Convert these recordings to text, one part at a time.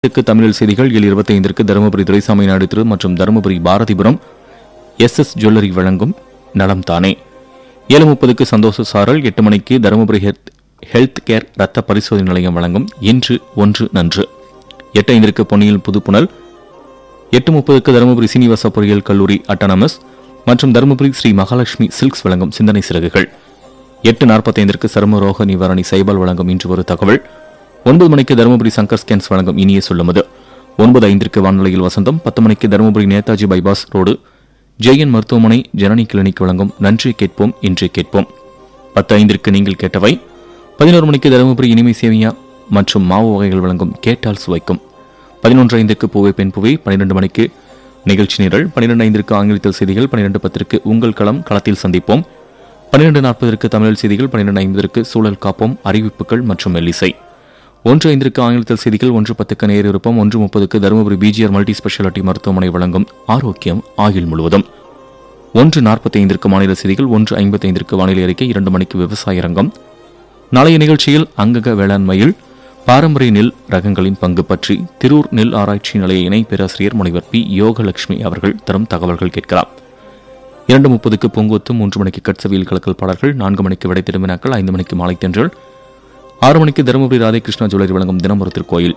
க்கு தமிழில் செய்திகள் ஏழு இருபத்தி ஐந்திற்கு தருமபுரி துரைசாமி நாயுடு திரு மற்றும் Dharmapuri Bharathipuram S S jewellery வழங்கும் நலம் தானே ஏழு முப்பதுக்கு சந்தோஷ சாரல் எட்டு மணிக்கு தருமபுரி ஹெல்த் ஹெல்த் கேர் ரத்த பரிசோதனை நிலையம் வழங்கும் இன்று ஒன்று நன்று எட்டு ஐந்திற்கு பொன்னியில் புதுப்புணல் எட்டு முப்பதுக்கு தருமபுரி சீனிவாச பொறியியல் கல்லூரி அட்டானமஸ் மற்றும் தருமபுரி ஸ்ரீ மகாலட்சுமி சில்க்ஸ் வழங்கும் சிந்தனை சிறகுகள் எட்டு நாற்பத்தைந்திற்கு சரும ரோக நிவாரணி சைபால் வழங்கும் இன்று ஒரு தகவல் ஒன்பது மணிக்கு தருமபுரி சங்கர் ஸ்கேன்ஸ் வழங்கும் இனிய சொல்லுமது ஒன்பது ஐந்திற்கு வானொலியில் வசந்தம் பத்து மணிக்கு தருமபுரி நேதாஜி பைபாஸ் ரோடு ஜெயன் மருத்துவமனை ஜனனி கிளினிக் வழங்கும் நன்றி கேட்போம் இன்று கேட்போம் பத்து ஐந்திற்கு நீங்கள் கேட்டவை பதினோரு மணிக்கு தருமபுரி இனிமை சேமியா மற்றும் மாவு வகைகள் வழங்கும் கேட்டால் சுவைக்கும் பதினொன்று ஐந்திற்கு பூவை பெண் பூவை பன்னிரண்டு மணிக்கு நிகழ்ச்சி நிரல் பன்னிரண்டு ஐந்திற்கு ஆங்கிலத்தில் செய்திகள் பன்னிரண்டு பத்திற்கு உங்கள் களம் களத்தில் சந்திப்போம் பன்னிரண்டு நாற்பதற்கு தமிழ் செய்திகள் பன்னிரண்டு ஐம்பதற்கு சூழல் காப்போம் அறிவிப்புகள் மற்றும் மெல்லிசை ஒன்று ஐந்திற்கு ஆங்கிலத்தில் செய்திகள் ஒன்று பத்துக்கு நேர் இருப்போம் ஒன்று முப்பதுக்கு தருமபுரி பிஜிஆர் மல்டி ஸ்பெஷாலிட்டி மருத்துவமனை வழங்கும் ஆரோக்கியம் ஆயுள் முழுவதும் ஒன்று நாற்பத்தி ஐந்திற்கு மாநில செய்திகள் ஒன்று ஐம்பத்தி ஐந்திற்கு வானிலை அறிக்கை இரண்டு மணிக்கு விவசாய ரங்கம் நாளைய நிகழ்ச்சியில் அங்கக வேளாண்மையில் பாரம்பரிய நெல் ரகங்களின் பங்கு பற்றி திருூர் நெல் ஆராய்ச்சி நிலைய இணை பேராசிரியர் முனைவர் பி யோகலட்சுமி அவர்கள் தரும் தகவல்கள் கேட்கலாம் இரண்டு முப்பதுக்கு பூங்கொத்து மூன்று மணிக்கு கட்சவியல் கலக்கல் பாடல்கள் நான்கு மணிக்கு விடை திரும்பினாக்கள் ஐந்து மணிக்கு மாலை தென்றல் ஆறு மணிக்கு தருமபுரி ராதாகிருஷ்ணா ஜுவல்லரி வழங்கும் தினமொரு திருக்கோயில்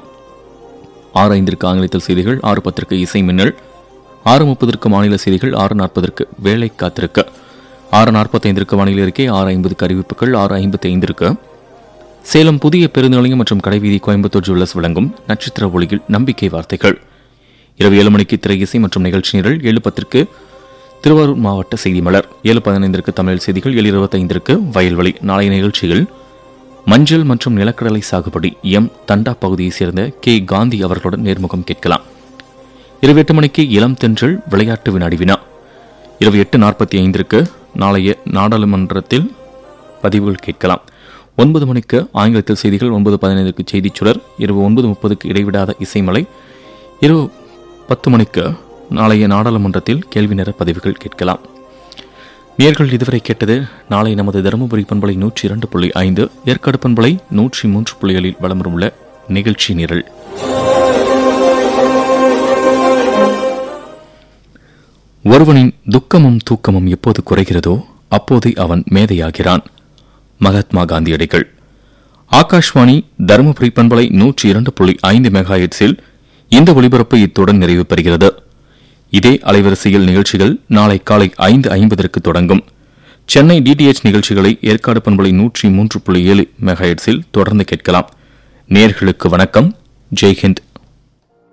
ஆறு ஐந்திற்கு ஆங்கிலத்தில் செய்திகள் ஆறு பத்திற்கு இசை மின்னல் ஆறு முப்பதற்கு மாநில செய்திகள் ஆறு நாற்பதற்கு வேலை காத்திருக்க ஆறு நாற்பத்தைந்திற்கு வானிலை அறிக்கை ஆறு ஐம்பதுக்கு அறிவிப்புகள் ஆறு ஐம்பத்தி ஐந்திற்கு சேலம் புதிய பேருந்து நிலையம் மற்றும் கடைவீதி கோயம்புத்தூர் ஜுவல்லர்ஸ் வழங்கும் நட்சத்திர ஒளியில் நம்பிக்கை வார்த்தைகள் இரவு ஏழு மணிக்கு திரை இசை மற்றும் நிகழ்ச்சி நிரல் ஏழு பத்திற்கு திருவாரூர் மாவட்ட செய்தி மலர் ஏழு பதினைந்திற்கு தமிழ் செய்திகள் ஏழு இருபத்தைந்திற்கு வயல்வெளி நாளைய நிகழ்ச்சிகள் மஞ்சள் மற்றும் நிலக்கடலை சாகுபடி எம் தண்டா பகுதியைச் சேர்ந்த கே காந்தி அவர்களுடன் நேர்முகம் கேட்கலாம் இரவு எட்டு மணிக்கு இளம் தென்றல் விளையாட்டு வினாடி வினா இரவு எட்டு நாற்பத்தி ஐந்திற்கு நாளைய நாடாளுமன்றத்தில் பதிவுகள் கேட்கலாம் ஒன்பது மணிக்கு ஆங்கிலத்தில் செய்திகள் ஒன்பது பதினைந்துக்கு செய்திச் சுடர் இரவு ஒன்பது முப்பதுக்கு இடைவிடாத இசைமலை இரவு பத்து மணிக்கு நாளைய நாடாளுமன்றத்தில் கேள்வி நேர பதிவுகள் கேட்கலாம் நேர்கள் இதுவரை கேட்டது நாளை நமது தருமபுரி பண்பலை நூற்றி இரண்டு புள்ளி ஐந்து ஏற்காடு பண்பலை நூற்றி மூன்று புள்ளிகளில் வலம் உள்ள நிகழ்ச்சி நிரல் ஒருவனின் துக்கமும் தூக்கமும் எப்போது குறைகிறதோ அப்போது அவன் மேதையாகிறான் மகாத்மா காந்தியடிகள் ஆகாஷ்வாணி தருமபுரி பண்பலை நூற்றி இரண்டு புள்ளி ஐந்து மெகாஹெட்ஸில் இந்த ஒலிபரப்பு இத்துடன் நிறைவு பெறுகிறது இதே அலைவரிசையில் நிகழ்ச்சிகள் நாளை காலை ஐந்து ஐம்பதற்கு தொடங்கும் சென்னை டிடிஎச் நிகழ்ச்சிகளை ஏற்காடு பண்பலை நூற்றி மூன்று புள்ளி ஏழு மெகாஹெட்ஸில் தொடர்ந்து கேட்கலாம் நேர்களுக்கு வணக்கம் ஜெய்ஹிந்த்